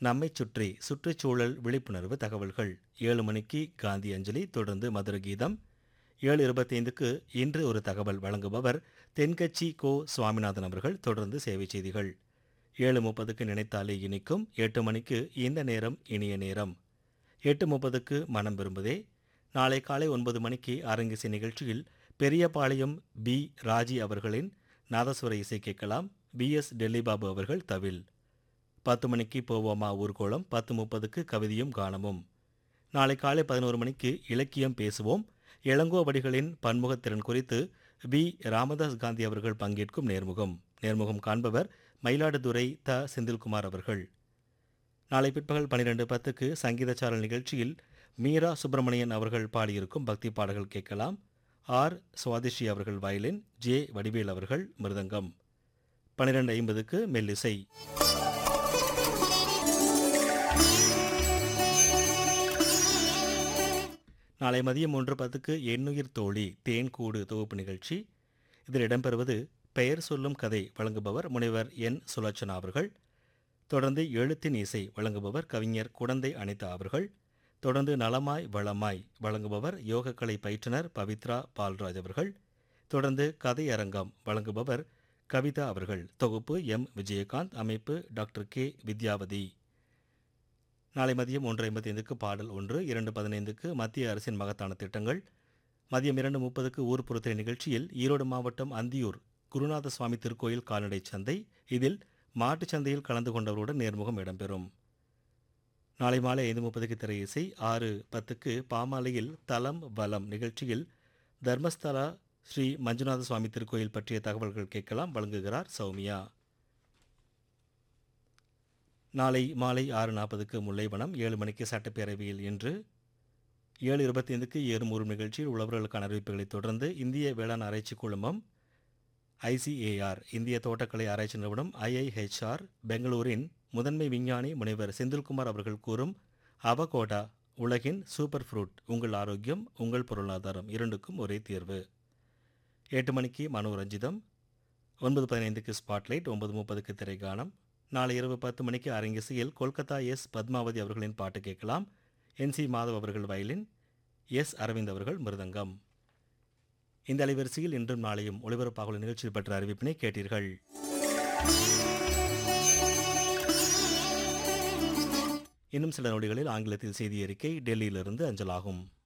நம்மைச் சுற்றி சுற்றுச்சூழல் விழிப்புணர்வு தகவல்கள் ஏழு மணிக்கு காந்தி அஞ்சலி தொடர்ந்து மதுர கீதம் ஏழு இருபத்தைந்துக்கு இன்று ஒரு தகவல் வழங்குபவர் தென்கட்சி கோ சுவாமிநாதன் அவர்கள் தொடர்ந்து சேவை செய்திகள் ஏழு முப்பதுக்கு நினைத்தாலே இனிக்கும் எட்டு மணிக்கு இந்த நேரம் இனிய நேரம் எட்டு முப்பதுக்கு மனம் விரும்புதே நாளை காலை ஒன்பது மணிக்கு அரங்கிசை நிகழ்ச்சியில் பெரியபாளையம் பி ராஜி அவர்களின் நாதஸ்வர இசை கேட்கலாம் பி எஸ் டெல்லிபாபு அவர்கள் தவில் பத்து மணிக்கு போவோமா ஊர்கோளம் பத்து முப்பதுக்கு கவிதையும் கானமும் நாளை காலை பதினோரு மணிக்கு இலக்கியம் பேசுவோம் இளங்கோவடிகளின் பன்முகத்திறன் குறித்து வி ராமதாஸ் காந்தி அவர்கள் பங்கேற்கும் நேர்முகம் நேர்முகம் காண்பவர் மயிலாடுதுறை த செந்தில்குமார் அவர்கள் நாளை பிற்பகல் பன்னிரெண்டு பத்துக்கு சங்கீதச்சாரல் நிகழ்ச்சியில் மீரா சுப்பிரமணியன் அவர்கள் பாடியிருக்கும் பக்தி பாடல்கள் கேட்கலாம் ஆர் சுவாதிஷி அவர்கள் வயலின் ஜே வடிவேல் அவர்கள் மிருதங்கம் பன்னிரெண்டு ஐம்பதுக்கு மெல்லிசை நாளை மதியம் ஒன்று பத்துக்கு எண்ணுயிர் தோழி தேன்கூடு தொகுப்பு நிகழ்ச்சி இதில் இடம்பெறுவது பெயர் சொல்லும் கதை வழங்குபவர் முனைவர் என் சுலோச்சனா அவர்கள் தொடர்ந்து எழுத்தின் இசை வழங்குபவர் கவிஞர் குடந்தை அனிதா அவர்கள் தொடர்ந்து நலமாய் வளமாய் வழங்குபவர் யோகக்கலை பயிற்றுனர் பவித்ரா பால்ராஜ் அவர்கள் தொடர்ந்து கதையரங்கம் வழங்குபவர் கவிதா அவர்கள் தொகுப்பு எம் விஜயகாந்த் அமைப்பு டாக்டர் கே வித்யாவதி நாளை மதியம் ஒன்று ஐம்பத்தைந்துக்கு பாடல் ஒன்று இரண்டு பதினைந்துக்கு மத்திய அரசின் மகத்தான திட்டங்கள் மதியம் இரண்டு முப்பதுக்கு ஊர் பொறுத்த நிகழ்ச்சியில் ஈரோடு மாவட்டம் அந்தியூர் குருநாத சுவாமி திருக்கோயில் கால்நடை சந்தை இதில் மாட்டுச் சந்தையில் கலந்து கொண்டவருடன் நேர்முகம் இடம்பெறும் நாளை மாலை ஐந்து முப்பதுக்கு திரை இசை ஆறு பத்துக்கு பாமாலையில் தலம் வலம் நிகழ்ச்சியில் தர்மஸ்தலா ஸ்ரீ மஞ்சுநாத சுவாமி திருக்கோயில் பற்றிய தகவல்கள் கேட்கலாம் வழங்குகிறார் சௌமியா நாளை மாலை ஆறு நாற்பதுக்கு முல்லைவனம் ஏழு மணிக்கு சட்டப்பேரவையில் இன்று ஏழு இருபத்தைந்துக்கு ஏறுமூறும் நிகழ்ச்சியில் உழவர்களுக்கான அறிவிப்புகளைத் தொடர்ந்து இந்திய வேளாண் ஆராய்ச்சி குழுமம் ஐசிஏஆர் இந்திய தோட்டக்கலை ஆராய்ச்சி நிறுவனம் ஐஐஹெச்ஆர் பெங்களூரின் முதன்மை விஞ்ஞானி முனைவர் செந்தில்குமார் அவர்கள் கூறும் அவகோடா உலகின் சூப்பர் ஃப்ரூட் உங்கள் ஆரோக்கியம் உங்கள் பொருளாதாரம் இரண்டுக்கும் ஒரே தீர்வு எட்டு மணிக்கு மனோரஞ்சிதம் ஒன்பது பதினைந்துக்கு ஸ்பாட்லைட் ஒன்பது முப்பதுக்கு திரைகானம் நாளை இரவு பத்து மணிக்கு அரங்கிசையில் கொல்கத்தா எஸ் பத்மாவதி அவர்களின் பாட்டு கேட்கலாம் என் சி மாதவ் அவர்கள் வயலின் எஸ் அரவிந்த் அவர்கள் மிருதங்கம் இந்த அலைவரிசையில் இன்றும் நாளையும் ஒளிபரப்பாக உள்ள நிகழ்ச்சியில் பெற்ற அறிவிப்பினை கேட்டீர்கள் இன்னும் சில நொடிகளில் ஆங்கிலத்தில் செய்தி அறிக்கை டெல்லியிலிருந்து அஞ்சலாகும்